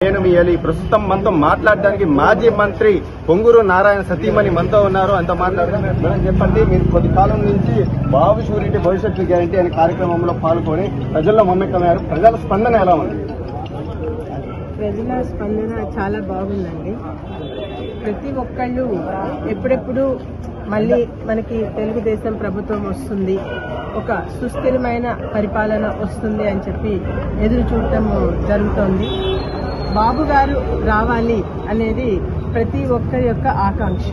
నేను మీ ఎలి ప్రస్తుతం మనతో మాట్లాడడానికి మాజీ మంత్రి పొంగూరు నారాయణ సతీమణి మనతో ఉన్నారు అంత మాట్లాడుతున్నారు మేడం చెప్పండి మీరు కొద్ది కాలం నుంచి బాబు షూరిటీ భవిష్యత్తు గ్యారంటీ అనే కార్యక్రమంలో పాల్గొని ప్రజల్లో మమ్మకమయ్యారు ప్రజల స్పందన ఎలా ఉంది ప్రజల స్పందన చాలా బాగుందండి ప్రతి ఒక్కళ్ళు ఎప్పుడెప్పుడు మళ్ళీ మనకి తెలుగుదేశం ప్రభుత్వం వస్తుంది ఒక సుస్థిరమైన పరిపాలన వస్తుంది అని చెప్పి ఎదురు చూడటం జరుగుతోంది బాబు గారు రావాలి అనేది ప్రతి ఒక్కరి యొక్క ఆకాంక్ష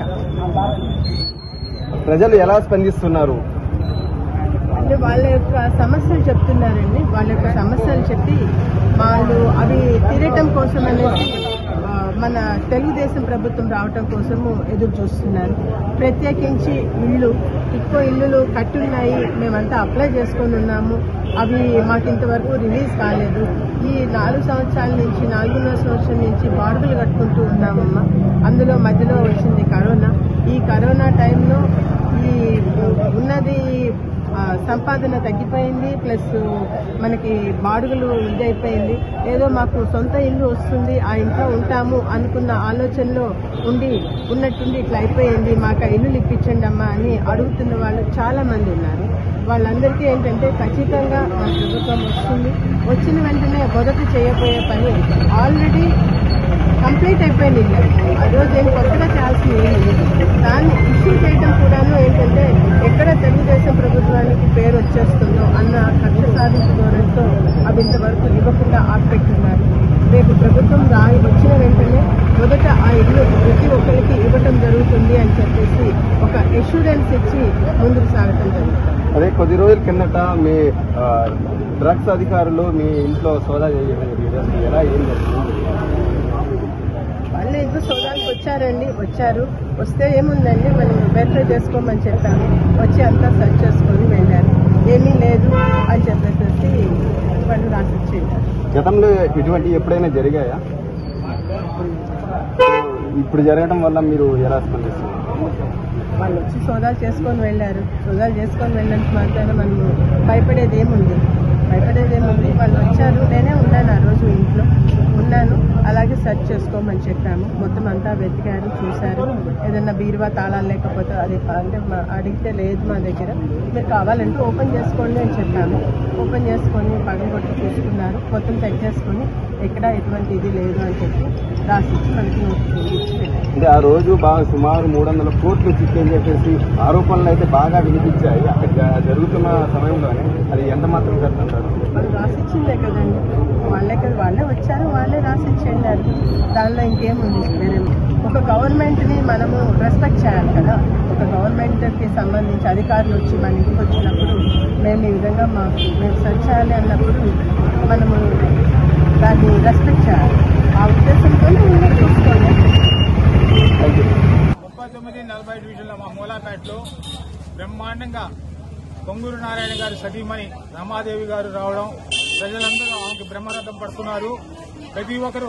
ప్రజలు ఎలా స్పందిస్తున్నారు అంటే వాళ్ళ యొక్క సమస్యలు చెప్తున్నారండి వాళ్ళ యొక్క సమస్యలు చెప్పి వాళ్ళు అవి తీరటం కోసం అనేసి ఆ, మన తెలుగుదేశం ప్రభుత్వం రావటం కోసము ఎదురు చూస్తున్నారు ప్రత్యేకించి ఇళ్ళు ఎక్కువ ఇల్లులు కట్టున్నాయి మేమంతా అప్లై చేసుకొని ఉన్నాము అవి మాకు ఇంతవరకు రిలీజ్ కాలేదు ఈ నాలుగు సంవత్సరాల నుంచి నాలుగున్నర సంవత్సరం నుంచి బాడుగులు కట్టుకుంటూ ఉన్నామమ్మా అందులో మధ్యలో వచ్చింది కరోనా ఈ కరోనా టైంలో ఈ ఉన్నది ఆ, సంపాదన తగ్గిపోయింది ప్లస్ మనకి బాడుగులు ఇదైపోయింది ఏదో మాకు సొంత ఇల్లు వస్తుంది ఆ ఇంట్లో ఉంటాము అనుకున్న ఆలోచనలో ఉండి ఉన్నట్టుండి ఇట్లా అయిపోయింది మాకు ఆ ఇల్లులు ఇప్పించండి అమ్మా అని అడుగుతున్న వాళ్ళు చాలా మంది ఉన్నారు వాళ్ళందరికీ ఏంటంటే ఖచ్చితంగా మన ప్రభుత్వం వస్తుంది వచ్చిన వెంటనే మొదట చేయబోయే పని ఆల్రెడీ కంప్లీట్ అయిపోయింది ఇల్లు ఆ రోజు ఏం కొత్తగా చేయాల్సింది ఏం లేదు దాన్ని ఇష్యూ చేయడం కూడాను ఏంటంటే ఎక్కడ తెలుగుదేశం ప్రభుత్వానికి పేరు వచ్చేస్తుందో అన్న కక్ష సాధింపు ధోరణితో అవి ఇంతవరకు ఇవ్వకుండా ఆపెట్టున్నారు రేపు ప్రభుత్వం రాయి వచ్చిన వెంటనే మొదట ఆ ఇల్లు ప్రతి ఒక్కరికి ఇవ్వటం జరుగుతుంది అని చెప్పేసి ఒక ఎష్యూరెన్స్ ఇచ్చి ముందుకు సాగటం జరుగుతుంది అదే కొద్ది రోజుల కిందట మీ ఆ, డ్రగ్స్ అధికారులు మీ ఇంట్లో సోదా చేయడం జరిగింది ఎలా ఏం జరిగింది వాళ్ళు ఏదో సోదానికి వచ్చారండి వచ్చారు వస్తే ఏముందండి మనం వెరిఫై చేసుకోమని చెప్పాము వచ్చి అంతా సెర్చ్ చేసుకొని వెళ్ళారు ఏమీ లేదు అని చెప్పేసి వాళ్ళు రాసిచ్చి వెళ్ళారు గతంలో ఇటువంటి ఎప్పుడైనా జరిగాయా ఇప్పుడు జరగడం వల్ల మీరు ఎలా స్పందిస్తున్నారు వాళ్ళు వచ్చి సోదాలు చేసుకొని వెళ్ళారు సోదాలు చేసుకొని వెళ్ళినంత మాత్రాన మనము భయపడేది ఏముంది భయపడేది ఏముంది వాళ్ళు వచ్చారు నేనే ఉన్నాను ఆ రోజు ఇంట్లో ఉన్నాను అలాగే సెర్చ్ చేసుకోమని చెప్పాము మొత్తం అంతా వెతికారు చూశారు ఏదన్నా బీరువా తాళాలు లేకపోతే అది అంటే మా- అడిగితే లేదు మా దగ్గర మీరు కావాలంటే ఓపెన్ చేసుకోండి అని చెప్పాము ఓపెన్ చేసుకొని పగలగొట్టి చూసుకున్నారు మొత్తం చెక్ చేసుకొని ఎక్కడ ఎటువంటి ఇది లేదు అని చెప్పి రాసిచ్చి మనకి నోటిఫికేషన్ ఇచ్చి పెట్టారు అంటే ఆ రోజు బాగా సుమారు మూడు వందల కోట్లు చిక్కని చెప్పేసి ఆరోపణలు అయితే బాగా వినిపించాయి అక్కడ జ- జరుగుతున్న సమయంలోనే అది ఎంత మాత్రం కరెక్ట్ వాళ్ళు రాసిచ్చిందే కదండి వాళ్ళే కదా వాళ్ళే వచ్చారు వాళ్ళే రాసిచ్చి వెళ్ళారు దానిలో ఇంకేముంది వేరే ఒక గవర్నమెంట్ని మనము రెస్పెక్ట్ చేయాలి కదా ఒక గవర్నమెంట్కి సంబంధించి అధికారులు వచ్చి మన ఇంటికి వచ్చినప్పుడు మేము ఈ విధంగా మాకు మేము సెర్చ్ చేయాలి అన్నప్పుడు మనము దాన్ని రెస్పెక్ట్ చేయాలి ఆ ఉద్దేశంతోనే మేము చూసుకోవాలి థ్యాంక్ యూ ముప్పై తొమ్మిది నలభై డివిజన్ల మా మూలాపేటలో బ్రహ్మాండంగా పొంగూరు నారాయణ గారి సతీమణి రమాదేవి గారు రావడం ప్రజలందరూ ఆమెకు బ్రహ్మరథం పడుతున్నారు ప్రతి ఒక్కరు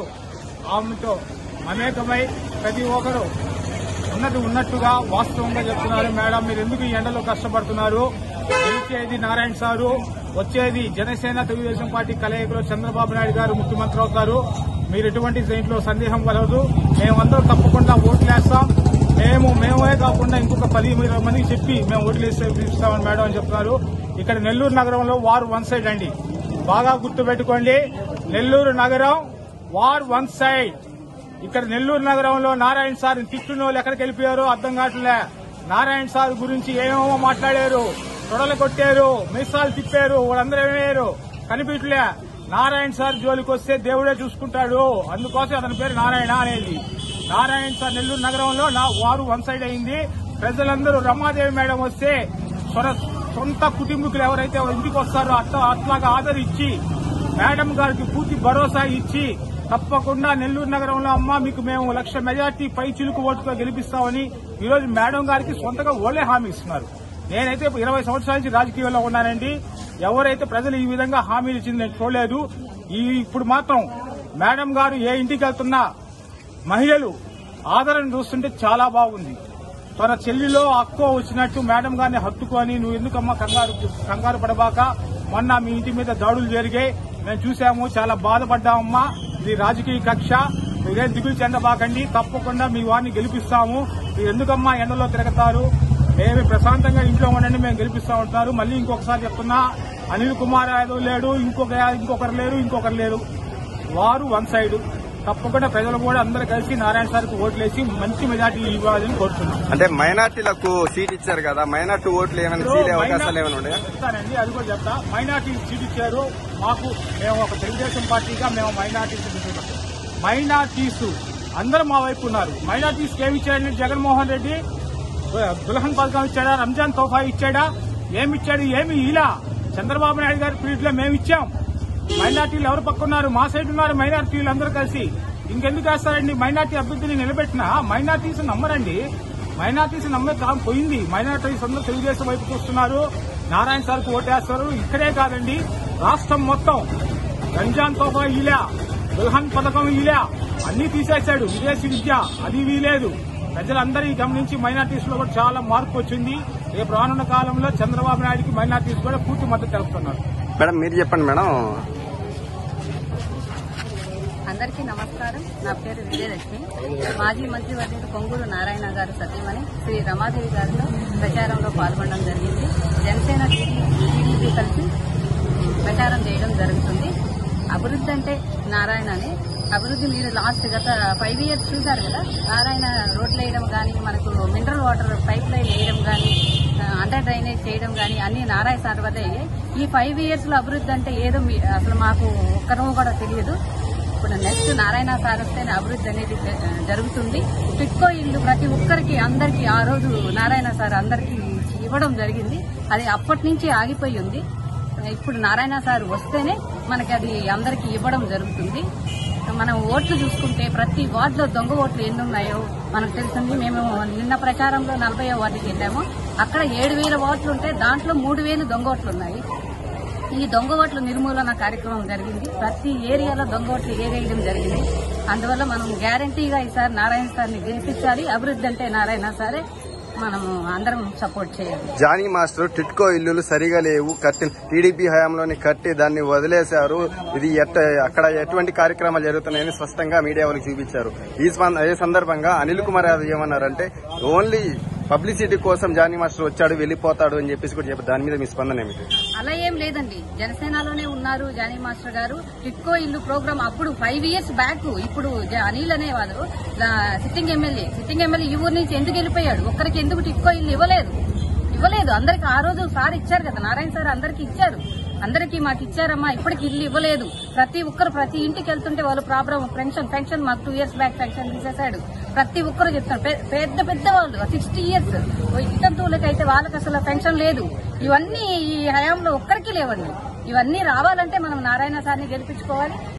ఆమెతో మమేకమై ప్రతి ఒక్కరు ఉన్నది ఉన్నట్టుగా వాస్తవంగా చెప్తున్నారు మేడం మీరు ఎందుకు ఈ ఎండలో కష్టపడుతున్నారు గెలిచేది నారాయణ సారు వచ్చేది జనసేన తెలుగుదేశం పార్టీ కలయికలో చంద్రబాబు నాయుడు గారు ముఖ్యమంత్రి అవుతారు మీరు ఎటువంటి దీంట్లో సందేహం కలదు మేమందరం తప్పకుండా ఓట్లేస్తాం మేము మేమే కాకుండా ఇంకొక పది ఇరవై మందికి చెప్పి మేము ఓట్లు వేసి ఇస్తామని మేడం అని చెప్తున్నారు ఇక్కడ నెల్లూరు నగరంలో వారు వన్ సైడ్ అండి బాగా గుర్తుపెట్టుకోండి నెల్లూరు నగరం వార్ వన్ సైడ్ ఇక్కడ నెల్లూరు నగరంలో నారాయణ సార్ తిట్టున వాళ్ళు ఎక్కడికి వెళ్ళిపోయారో అర్థం కావట్లే నారాయణ సార్ గురించి ఏమేమో మాట్లాడారు తొడలు కొట్టారు మీసాలు తిప్పారు వాళ్ళందరూ ఏమయ్యారు కనిపించలే నారాయణ సార్ జోలికి వస్తే దేవుడే చూసుకుంటాడు అందుకోసం అతని పేరు నారాయణ అనేది నారాయణ సార్ నెల్లూరు నగరంలో నా వారు వన్ సైడ్ అయింది ప్రజలందరూ రమాదేవి మేడం వస్తే సొర- సొంత కుటుంబీకులు ఎవరైతే ఇంటికి వస్తారో అట్లా అట్లాగా ఆదరించి మేడం గారికి పూర్తి భరోసా ఇచ్చి తప్పకుండా నెల్లూరు నగరంలో అమ్మ మీకు మేము లక్ష మెజార్టీ పై చిలుకు ఓటుతో గెలిపిస్తామని ఈ రోజు మేడం గారికి సొంతగా ఓలే హామీ ఇస్తున్నారు నేనైతే ఇరవై సంవత్సరాల నుంచి రాజకీయాల్లో ఉన్నానండి ఎవరైతే ప్రజలు ఈ విధంగా హామీలు ఇచ్చింది నేను చూడలేదు ఈ ఇప్పుడు మాత్రం మేడం గారు ఏ ఇంటికి వెళ్తున్నా మహిళలు ఆదరణ చూస్తుంటే చాలా బాగుంది తన చెల్లిలో అక్కో వచ్చినట్టు మేడం గారిని హత్తుకొని నువ్వు ఎందుకమ్మా కంగారు కంగారు పడబాక మొన్న మీ ఇంటి మీద దాడులు జరిగాయి మేము చూసాము చాలా బాధపడ్డామమ్మా ఇది రాజకీయ కక్ష మీరేం దిగులు చెందబాకండి తప్పకుండా మీ వారిని గెలిపిస్తాము మీరు ఎందుకమ్మా ఎండలో తిరగతారు మేము ప్రశాంతంగా ఇంట్లో ఉండండి మేము గెలిపిస్తా ఉంటారు మళ్ళీ ఇంకొకసారి చెప్తున్నా అనిల్ కుమార్ యాదవ్ లేడు ఇంకొక ఇంకొకరు లేరు ఇంకొకరు లేరు వారు వన్ సైడ్ తప్పకుండా ప్రజలు కూడా అందరూ కలిసి నారాయణ సార్కి ఓట్లేసి మంచి మెజార్టీ ఇవ్వాలని కోరుతున్నాం అంటే మైనార్టీలకు సీట్ ఇచ్చారు కదా మైనార్టీ ఓట్లు ఏమైనా చీలే అవకాశాలు ఏమైనా ఉన్నాయా చెప్తానండి అది కూడా చెప్తా మైనార్టీ సీట్ ఇచ్చారు మాకు మేము ఒక తెలుగుదేశం పార్టీగా మేము మైనార్టీ మైనార్టీస్ అందరూ మా వైపు ఉన్నారు మైనార్టీస్ ఏమి ఇచ్చాడంటే జగన్మోహన్ రెడ్డి దుల్హన్ పథకం ఇచ్చాడా రంజాన్ తోఫా ఇచ్చాడా ఏమి ఇచ్చాడు ఏమి ఇలా చంద్రబాబు నాయుడు గారి పీరియడ్ లో మేము ఇచ్చాం మైనార్టీలు ఎవరు పక్కున్నారు మా సైడ్ ఉన్నారు మైనార్టీలు అందరూ కలిసి ఇంకెందుకు వేస్తారండి మైనార్టీ అభ్యర్థిని నిలబెట్టినా మైనార్టీస్ నమ్మరండి మైనార్టీస్ నమ్మే కాలం పోయింది మైనార్టీస్ అందరూ తెలుగుదేశం వైపు చూస్తున్నారు నారాయణ సార్కు ఓటేస్తారు ఇక్కడే కాదండి రాష్ట్రం మొత్తం రంజాన్ తోఫా ఇలా దుల్హన్ పథకం ఇలా అన్ని తీసేశాడు విదేశీ విద్య అది వీలేదు ప్రజలందరూ గమనించి మైనార్టీస్ లో కూడా చాలా మార్పు వచ్చింది రేపు రానున్న కాలంలో చంద్రబాబు నాయుడుకి మైనార్టీస్ కూడా పూర్తి మద్దతు తెలుపుతున్నారు మేడం మీరు చెప్పండి మేడం అందరికీ నమస్కారం నా పేరు విజయలక్ష్మి మాజీ మంత్రివర్యులు పొంగూరు నారాయణ గారు సతీమణి శ్రీ రమాదేవి గారితో ప్రచారంలో పాల్గొనడం జరిగింది జనసేన టీడీపీ కలిసి ప్రచారం చేయడం జరుగుతుంది అభివృద్ధి అంటే నారాయణనే అభివృద్ధి మీరు లాస్ట్ గత ఫైవ్ ఇయర్స్ చూశారు కదా నారాయణ రోడ్లు వేయడం కానీ మనకు మినరల్ వాటర్ పైప్ లైన్ వేయడం కానీ అండర్ డ్రైనేజ్ చేయడం కానీ అన్ని నారాయణ సార్ వద్ద అయ్యాయి. ఈ ఫైవ్ ఇయర్స్ లో అభివృద్ధి అంటే ఏదో మీ- అసలు మాకు ఒక్కరూ కూడా తెలియదు ఇప్పుడు నెక్స్ట్ నారాయణ సార్ వస్తేనే అభివృద్ధి అనేది జ- జరుగుతుంది టిట్కో ఇల్లు ప్రతి ఒక్కరికి అందరికి ఆ రోజు నారాయణ సార్ అందరికి ఇవ్వడం జరిగింది అది అప్పటి నుంచి ఆగిపోయి ఉంది ఇప్పుడు నారాయణ సార్ వస్తేనే మనకి అది అందరికి ఇవ్వడం జరుగుతుంది మనం ఓట్లు చూసుకుంటే ప్రతి వార్డులో దొంగ ఓట్లు ఎన్ని ఉన్నాయో మనకు తెలుస్తుంది మేము నిన్న ప్రచారంలో నలభై వార్డుకి వెళ్ళాము అక్కడ ఏడు వేల ఓట్లు ఉంటే దాంట్లో మూడు వేలు దొంగ ఓట్లు ఉన్నాయి ఈ దొంగ ఓట్ల నిర్మూలన కార్యక్రమం జరిగింది ప్రతి ఏరియాలో దొంగ ఓట్లు ఏరేయడం జరిగింది అందువల్ల మనం గ్యారంటీగా ఈసారి నారాయణ సార్ని గెలిపించాలి అభివృద్ధి అంటే నారాయణ సారే మనము అందరం సపోర్ట్ చేయాలి జానీ మాస్టర్ టిట్కో ఇల్లులు సరిగా లేవు కట్టి టీడీపీ హయాంలోని కట్టి దాన్ని వదిలేశారు ఇది ఎట్ట అక్కడ ఎటువంటి కార్యక్రమాలు జరుగుతున్నాయని స్పష్టంగా మీడియా వాళ్ళకి చూపించారు ఈ స్పంద- ఈ సందర్భంగా అనిల్ కుమార్ యాదవ్ ఏమన్నారంటే ఓన్లీ పబ్లిసిటీ కోసం జానీ మాస్టర్ వచ్చాడు వెళ్ళిపోతాడు అని చెప్పేసి కూడా చెప్పారు దాని మీద మీ స్పందన ఏమిటి అలా ఏం లేదండి జనసేనలోనే ఉన్నారు జానీ మాస్టర్ గారు టిట్కో ఇల్లు ప్రోగ్రామ్ అప్పుడు ఫైవ్ ఇయర్స్ బ్యాక్ ఇప్పుడు జ- అనిల్ అనేవారు సిట్టింగ్ ఎమ్మెల్యే సిట్టింగ్ ఎమ్మెల్యే ఈ ఊరు నుంచి ఎందుకు వెళ్ళిపోయాడు ఒక్కరికి ఎందుకు టిట్కో ఇల్లు ఇవ్వలేదు ఇవ్వలేదు అందరికి ఆ రోజు సార్ ఇచ్చారు కదా నారాయణ సార్ అందరికి ఇచ్చారు అందరికి మాకు ఇచ్చారమ్మా ఇప్పటికి ఇల్లు ఇవ్వలేదు ప్రతి ఒక్కరు ప్రతి ఇంటికి వెళ్తుంటే వాళ్ళు ప్రాబ్లం పెన్షన్ పెన్షన్ మాకు టూ ఇయర్స్ బ్యాక్ పెన్షన్ తీసేశాడు ప్రతి ఒక్కరు చెప్తారు పె- పెద్ద పెద్ద వాళ్ళు సిక్స్టీ ఇయర్స్ ఇతంతువులకి అయితే వాళ్ళకి అసలు పెన్షన్ లేదు ఇవన్నీ ఈ హయాంలో ఒక్కరికి లేవండి ఇవన్నీ రావాలంటే మనం నారాయణ సార్ని గెలిపించుకోవాలి